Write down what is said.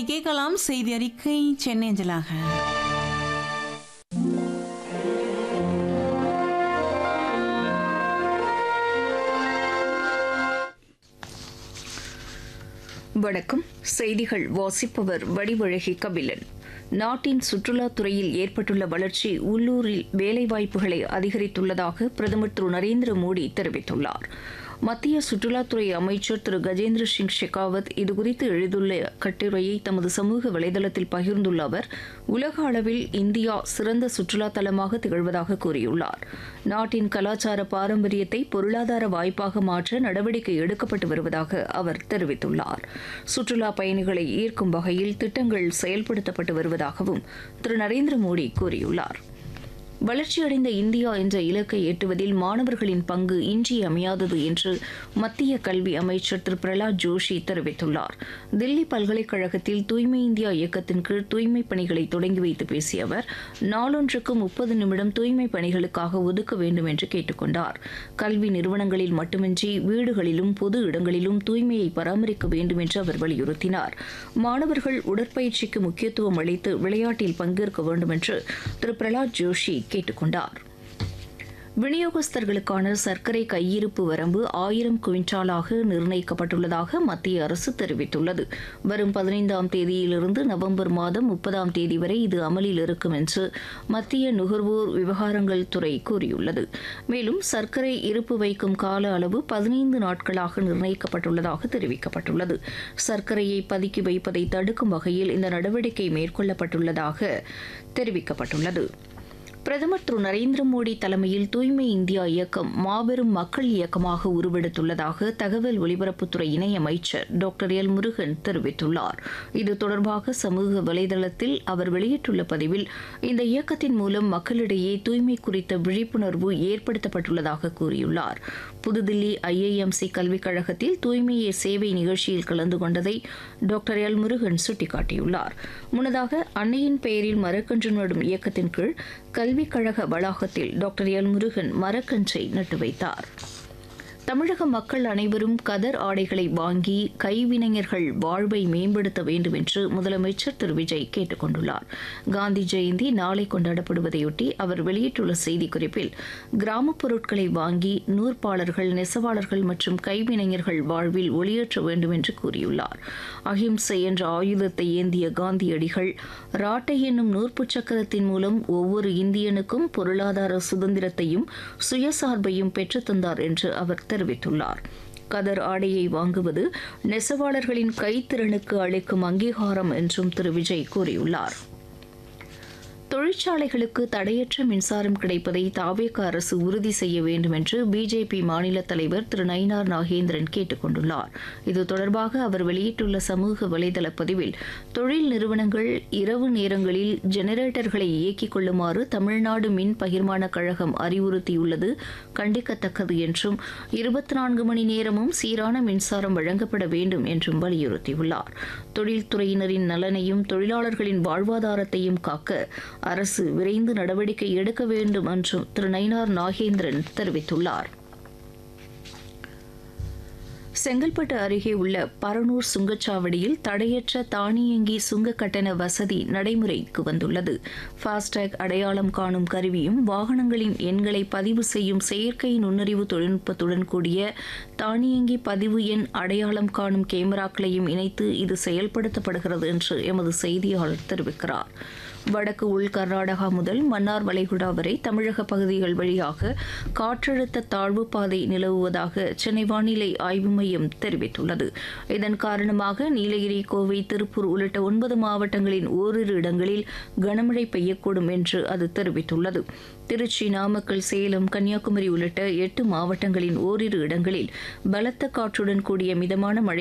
இனி கேட்கலாம் செய்தி அறிக்கை சென்னை அஞ்சலாக வணக்கம் செய்திகள் வாசிப்பவர் வடிவழகி கபிலன் நாட்டின் சுற்றுலாத் துறையில் ஏற்பட்டுள்ள வளர்ச்சி உள்ளூரில் வேலைவாய்ப்புகளை அதிகரித்துள்ளதாக பிரதமர் திரு நரேந்திர மோடி தெரிவித்துள்ளார் மத்திய சுற்றுலாத்துறை அமைச்சர் திரு கஜேந்திர சிங் ஷெகாவத் இதுகுறித்து எழுதுள்ள கட்டுரையை தமது சமூக வலைதளத்தில் பகிர்ந்துள்ள அவர் உலக அளவில் இந்தியா சிறந்த சுற்றுலா தலமாக திகழ்வதாக கூறியுள்ளார் நாட்டின் கலாச்சார பாரம்பரியத்தை பொருளாதார வாய்ப்பாக மாற்ற நடவடிக்கை எடுக்கப்பட்டு வருவதாக அவர் தெரிவித்துள்ளார் சுற்றுலா பயணிகளை ஈர்க்கும் வகையில் திட்டங்கள் செயல்படுத்தப்பட்டு வருவதாகவும் திரு நரேந்திர மோடி கூறியுள்ளார் வளர்ச்சியடைந்த இந்தியா என்ற இலக்கை எட்டுவதில் மாணவர்களின் பங்கு இன்றியமையாதது என்று மத்திய கல்வி அமைச்சர் திரு பிரலாத் ஜோஷி தெரிவித்துள்ளார் தில்லி பல்கலைக்கழகத்தில் தூய்மை இந்தியா இயக்கத்தின் கீழ் தூய்மை பணிகளை தொடங்கி வைத்து பேசிய அவர் நாளொன்றுக்கு முப்பது நிமிடம் தூய்மை பணிகளுக்காக ஒதுக்க வேண்டும் என்று கேட்டுக்கொண்டார் கல்வி நிறுவனங்களில் மட்டுமின்றி வீடுகளிலும் பொது இடங்களிலும் தூய்மையை பராமரிக்க வேண்டும் என்று அவர் வலியுறுத்தினார் மாணவர்கள் உடற்பயிற்சிக்கு முக்கியத்துவம் அளித்து விளையாட்டில் பங்கேற்க வேண்டும் என்று திரு பிரலாத் ஜோஷி கேட்டுக்கொண்டார் விநியோகஸ்தர்களுக்கான சர்க்கரை கையிருப்பு வரம்பு ஆயிரம் குவிண்டாலாக நிர்ணயிக்கப்பட்டுள்ளதாக மத்திய அரசு தெரிவித்துள்ளது வரும் பதினைந்தாம் தேதியிலிருந்து நவம்பர் மாதம் முப்பதாம் தேதி வரை இது அமலில் இருக்கும் என்று மத்திய நுகர்வோர் விவகாரங்கள் துறை கூறியுள்ளது மேலும் சர்க்கரை இருப்பு வைக்கும் கால அளவு பதினைந்து நாட்களாக நிர்ணயிக்கப்பட்டுள்ளதாக தெரிவிக்கப்பட்டுள்ளது சர்க்கரையை பதுக்கி வைப்பதை தடுக்கும் வகையில் இந்த நடவடிக்கை மேற்கொள்ளப்பட்டுள்ளதாக தெரிவிக்கப்பட்டுள்ளது பிரதமர் திரு நரேந்திர மோடி தலைமையில் தூய்மை இந்தியா இயக்கம் மாபெரும் மக்கள் இயக்கமாக உருவெடுத்துள்ளதாக தகவல் ஒலிபரப்புத்துறை இணையமைச்சர் டாக்டர் எல் முருகன் தெரிவித்துள்ளார் இது தொடர்பாக சமூக வலைதளத்தில் அவர் வெளியிட்டுள்ள பதிவில் இந்த இயக்கத்தின் மூலம் மக்களிடையே தூய்மை குறித்த விழிப்புணர்வு ஏற்படுத்தப்பட்டுள்ளதாக கூறியுள்ளார் புதுதில்லி ஐஐஎம்சி கல்விக் கழகத்தில் தூய்மையே சேவை நிகழ்ச்சியில் கலந்து கொண்டதை டாக்டர் எல் முருகன் சுட்டிக்காட்டியுள்ளார் முன்னதாக அன்னையின் பெயரில் மரக்கன்று நடும் இயக்கத்தின் கீழ் கல்விக் கழக வளாகத்தில் டாக்டர் எல் முருகன் மரக்கன்றை நட்டு வைத்தார் தமிழக மக்கள் அனைவரும் கதர் ஆடைகளை வாங்கி கைவினைஞர்கள் வாழ்வை மேம்படுத்த வேண்டும் என்று முதலமைச்சர் திரு விஜய் கேட்டுக் கொண்டுள்ளார் காந்தி ஜெயந்தி நாளை கொண்டாடப்படுவதையொட்டி அவர் வெளியிட்டுள்ள செய்திக்குறிப்பில் கிராமப் பொருட்களை வாங்கி நூற்பாளர்கள் நெசவாளர்கள் மற்றும் கைவினைஞர்கள் வாழ்வில் ஒளியேற்ற வேண்டும் என்று கூறியுள்ளார் அஹிம்சை என்ற ஆயுதத்தை ஏந்திய காந்தியடிகள் ராட்டை என்னும் நூற்புச் சக்கரத்தின் மூலம் ஒவ்வொரு இந்தியனுக்கும் பொருளாதார சுதந்திரத்தையும் சுயசார்பையும் பெற்றுத்தந்தார் என்று அவர் தெரிவித்துள்ளார் கதர் ஆடையை வாங்குவது நெசவாளர்களின் கைத்திறனுக்கு அளிக்கும் அங்கீகாரம் என்றும் திரு விஜய் கூறியுள்ளார் தொழிற்சாலைகளுக்கு தடையற்ற மின்சாரம் கிடைப்பதை தாவேக அரசு உறுதி செய்ய வேண்டும் என்று பிஜேபி மாநில தலைவர் திரு நயினார் நாகேந்திரன் கேட்டுக் கொண்டுள்ளார் இது தொடர்பாக அவர் வெளியிட்டுள்ள சமூக வலைதள பதிவில் தொழில் நிறுவனங்கள் இரவு நேரங்களில் ஜெனரேட்டர்களை இயக்கிக் கொள்ளுமாறு தமிழ்நாடு மின் பகிர்மான கழகம் அறிவுறுத்தியுள்ளது கண்டிக்கத்தக்கது என்றும் இருபத்தி நான்கு மணி நேரமும் சீரான மின்சாரம் வழங்கப்பட வேண்டும் என்றும் வலியுறுத்தியுள்ளார் தொழில்துறையினரின் நலனையும் தொழிலாளர்களின் வாழ்வாதாரத்தையும் காக்க அரசு விரைந்து நடவடிக்கை எடுக்க வேண்டும் என்றும் திரு நயினார் நாகேந்திரன் தெரிவித்துள்ளார் செங்கல்பட்டு அருகே உள்ள பரனூர் சுங்கச்சாவடியில் தடையற்ற தானியங்கி சுங்க கட்டண வசதி நடைமுறைக்கு வந்துள்ளது ஃபாஸ்டேக் அடையாளம் காணும் கருவியும் வாகனங்களின் எண்களை பதிவு செய்யும் செயற்கை நுண்ணறிவு தொழில்நுட்பத்துடன் கூடிய தானியங்கி பதிவு எண் அடையாளம் காணும் கேமராக்களையும் இணைத்து இது செயல்படுத்தப்படுகிறது என்று எமது செய்தியாளர் தெரிவிக்கிறார் வடக்கு உள் கர்நாடகா முதல் மன்னார் வளைகுடா வரை தமிழக பகுதிகள் வழியாக காற்றழுத்த தாழ்வு பாதை நிலவுவதாக சென்னை வானிலை ஆய்வு மையம் தெரிவித்துள்ளது இதன் காரணமாக நீலகிரி கோவை திருப்பூர் உள்ளிட்ட ஒன்பது மாவட்டங்களின் ஓரிரு இடங்களில் கனமழை பெய்யக்கூடும் என்று அது தெரிவித்துள்ளது திருச்சி நாமக்கல் சேலம் கன்னியாகுமரி உள்ளிட்ட எட்டு மாவட்டங்களின் ஓரிரு இடங்களில் பலத்த காற்றுடன் கூடிய மிதமான மழை